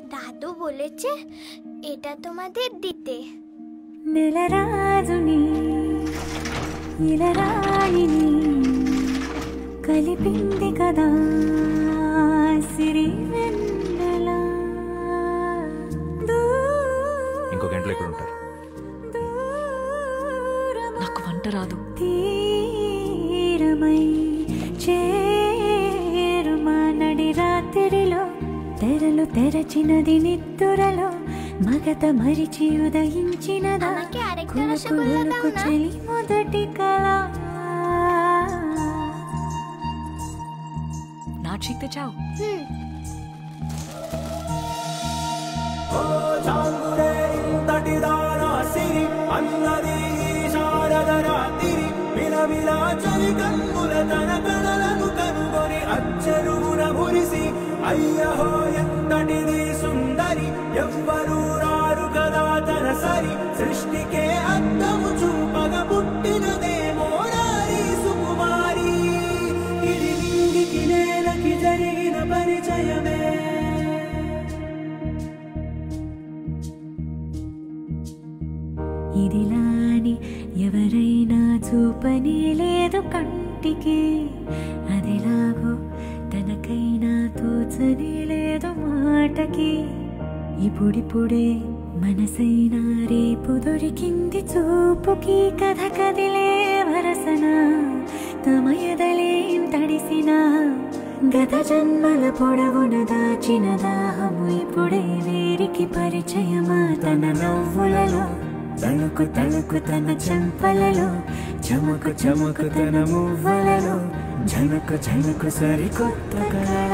দাদু বলেছে এটা তোমাদের দিতে నెలరాజుని ఇలరాణిని కలిపింది కదా సిరి వెన్నెల ఇంకో గంటలో ఇక్కడ ఉంటారు నాకు వంట రాదు తీరమై చేరుమా నడి రాత్రిలో తెరలు తెరచినది నిద్దురలో మగత మరిచి ఉదయించినదా আমাকে আরেকটা রসগোল্লা দাও కులుకు না చెలి మొదటి కళ నా చీక్ తెచ్చావు হুম చాంగుడే ఇంతటి దానా సిరి అన్నది ఈ శారద రాత్రి విలవిలా చలి కన్నుల తన కళలను కనుగొని అచ్చరుగున మురిసి అయ్యహో ఎంతటిది సుందరి ఎవ్వరూ రారు కదా తన సరి సృష్టికే అద్దము చూపగ పుట్టినదేమో నారీ సుకుమారి ఇది నింగికి నేలకి జరిగిన పరిచయమే ఇదిలాని ఎవరైనా చూపనే లేదు కంటికి అదిలాగో తనకైనా తోచనే లేదు మాటకి ఇప్పుడిప్పుడే మనసైనా రేపు దొరికింది చూపుకి కథ కదిలే వరసన తమ ఎదలేం తడిసిన గత జన్మల పొడవున దాచిన దాహము ఇప్పుడే వీరికి పరిచయమా తన నవ్వులలో తణుకు తణుకు తన చెంపలలో చముకు చముకు తన మువ్వలలో జనకు జనకు సరికొత్త కళ